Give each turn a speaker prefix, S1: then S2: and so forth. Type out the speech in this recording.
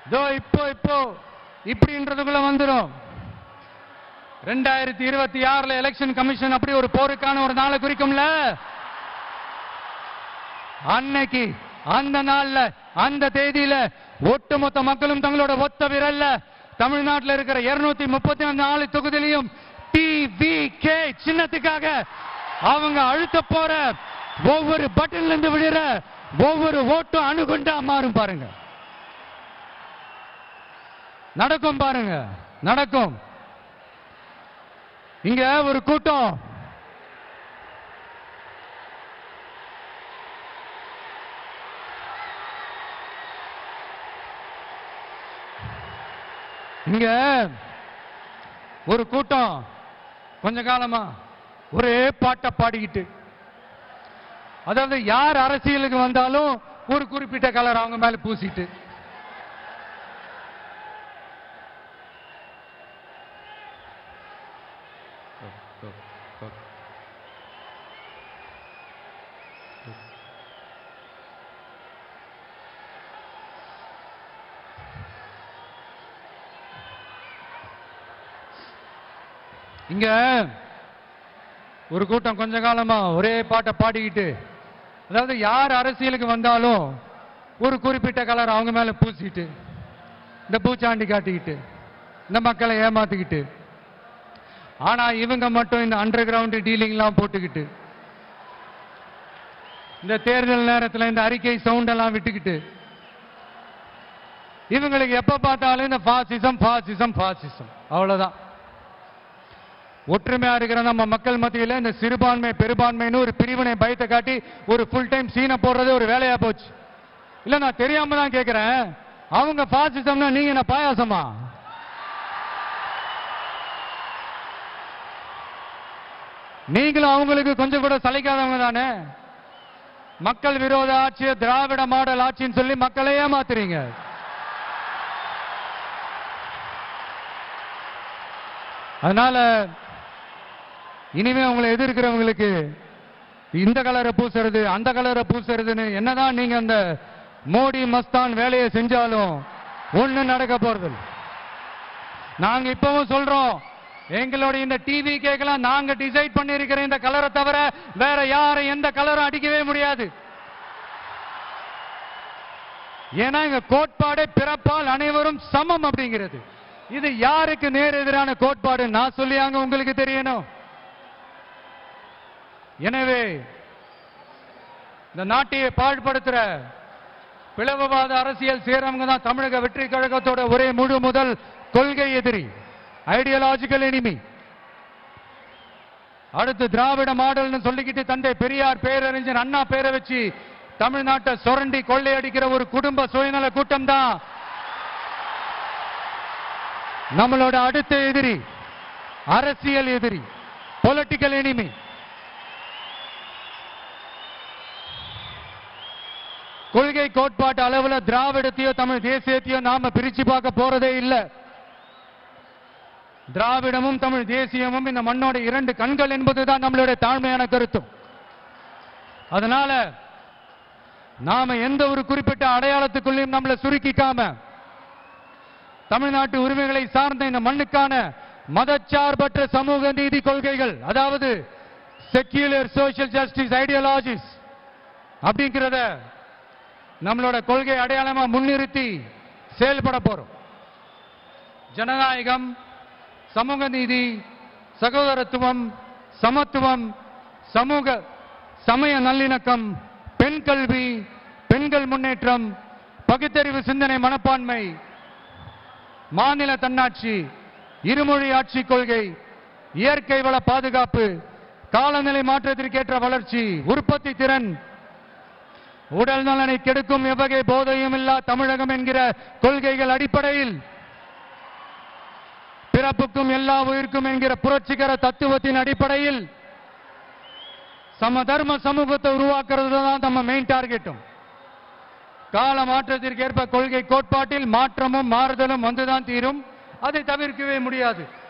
S1: இதோ இப்போ இப்போ இப்படின்றதுக்குள்ள வந்துரும் ரெண்டாயிரத்தி இருபத்தி ஆறுல எலெக்ஷன் கமிஷன் அப்படி ஒரு போருக்கான ஒரு நாளை குறிக்கும்ல அன்னைக்கு அந்த நாள்ல அந்த தேதியில ஒட்டுமொத்த மக்களும் தங்களோட ஒத்த விரல்ல தமிழ்நாட்டில் இருக்கிற இருநூத்தி முப்பத்தி நாலு தொகுதியிலையும் டி கே சின்னத்துக்காக அவங்க அழுத்த போற ஒவ்வொரு பட்டன்ல இருந்து விழுற ஒவ்வொரு ஓட்டும் அணுகுண்டா மாறும் பாருங்க நடக்கும் பாருங்க நடக்கும் இங்க ஒரு கூட்டம் இங்க ஒரு கூட்டம் கொஞ்ச காலமா ஒரே பாட்டை பாடிக்கிட்டு அதாவது யார் அரசியலுக்கு வந்தாலும் ஒரு குறிப்பிட்ட கலர் அவங்க மேல பூசிட்டு இங்க ஒரு கூட்டம் கொஞ்ச காலமா ஒரே பாட்டை பாடிக்கிட்டு அதாவது யார் அரசியலுக்கு வந்தாலும் ஒரு குறிப்பிட்ட கலர் அவங்க மேல பூசிட்டு இந்த பூச்சாண்டி காட்டிக்கிட்டு இந்த மக்களை ஏமாத்திக்கிட்டு ஆனா இவங்க மட்டும் இந்த அண்டர் கிரவுண்ட் டீலிங்லாம் போட்டுக்கிட்டு இந்த தேர்தல் நேரத்தில் இந்த அறிக்கை சவுண்ட் எல்லாம் விட்டுக்கிட்டு இவங்களுக்கு எப்ப பார்த்தாலும் இந்த பாசிசம் பாசிசம் பாசிசம் அவ்வளவுதான் ஒற்றுமையா இருக்கிற நம்ம மக்கள் மத்தியில இந்த சிறுபான்மை பெரும்பான்மைன்னு ஒரு பிரிவினை பயத்தை காட்டி ஒரு ஃபுல் டைம் சீனை போடுறது ஒரு வேலையா போச்சு இல்ல நான் தெரியாம தான் கேக்குறேன் அவங்க பாசிசம்னா நீங்க என்ன பாயாசமா நீங்களும் அவங்களுக்கு கொஞ்சம் கூட சளைக்காதவங்க தானே மக்கள் விரோத ஆட்சி திராவிட மாடல் ஆட்சின்னு சொல்லி மக்களை ஏமாத்துறீங்க அதனால இனிமே உங்களை எதிர்க்கிறவங்களுக்கு இந்த கலரை பூசுறது அந்த கலரை பூசுறதுன்னு என்னதான் நீங்க அந்த மோடி மஸ்தான் வேலையை செஞ்சாலும் ஒண்ணு நடக்க போறது இல்ல. நாங்க இப்பவும் சொல்றோம் எங்களுடைய இந்த டிவி கேக்கலாம் நாங்க டிசைட் பண்ணிருக்கிற இந்த கலரை தவிர வேற யாரும் எந்த கலரும் அடிக்கவே முடியாது ஏன்னா எங்க கோட்பாடே பிறப்பால் அனைவரும் சமம் அப்படிங்கிறது இது யாருக்கு நேர் எதிரான கோட்பாடு நான் சொல்லியாங்க உங்களுக்கு தெரியணும் எனவே இந்த நாட்டையை பாழ்படுத்துற பிளவுவாத அரசியல் செய்யறவங்க தான் தமிழக வெற்றி கழகத்தோட ஒரே முழு முதல் கொள்கை எதிரி ஐடியாலஜிக்கல் எனிமி அடுத்து திராவிட மாடல்னு சொல்லிக்கிட்டு தந்தை பெரியார் பேரறிஞர் அண்ணா பேரை வச்சு தமிழ்நாட்டை சுரண்டி கொள்ளையடிக்கிற ஒரு குடும்ப சுயநல கூட்டம் தான் நம்மளோட அடுத்த எதிரி அரசியல் எதிரி பொலிட்டிக்கல் எனிமி கொள்கை கோட்பாட்டு அளவுல திராவிடத்தையோ தமிழ் தேசியத்தையோ நாம பிரிச்சு பார்க்க போறதே இல்ல திராவிடமும் தமிழ் தேசியமும் இந்த மண்ணோட இரண்டு கண்கள் என்பதுதான் நம்மளுடைய தாழ்மையான கருத்தும் அதனால நாம எந்த ஒரு குறிப்பிட்ட அடையாளத்துக்குள்ளேயும் நம்மளை சுருக்கிக்காம தமிழ்நாட்டு உரிமைகளை சார்ந்த இந்த மண்ணுக்கான மதச்சார்பற்ற சமூக நீதி கொள்கைகள் அதாவது செக்யூலர் சோஷியல் ஜஸ்டிஸ் ஐடியாலஜிஸ் அப்படிங்கிறத நம்மளோட கொள்கை அடையாளமா முன்னிறுத்தி செயல்பட போறோம் ஜனநாயகம் சமூக நீதி சகோதரத்துவம் சமத்துவம் சமூக சமய நல்லிணக்கம் பெண் கல்வி பெண்கள் முன்னேற்றம் பகுத்தறிவு சிந்தனை மனப்பான்மை மாநில தன்னாட்சி இருமொழி ஆட்சி கொள்கை இயற்கை வள பாதுகாப்பு காலநிலை மாற்றத்திற்கேற்ற வளர்ச்சி உற்பத்தி திறன் உடல் நலனை கெடுக்கும் எவ்வகை போதையும் இல்லா தமிழகம் என்கிற கொள்கைகள் அடிப்படையில் பிறப்புக்கும் எல்லா உயிர்க்கும் என்கிற புரட்சிகர தத்துவத்தின் அடிப்படையில் சம தர்ம சமூகத்தை உருவாக்குறது தான் நம்ம மெயின் டார்கெட்டும் கால மாற்றத்திற்கேற்ப கொள்கை கோட்பாட்டில் மாற்றமும் மாறுதலும் வந்துதான் தீரும் அதை தவிர்க்கவே முடியாது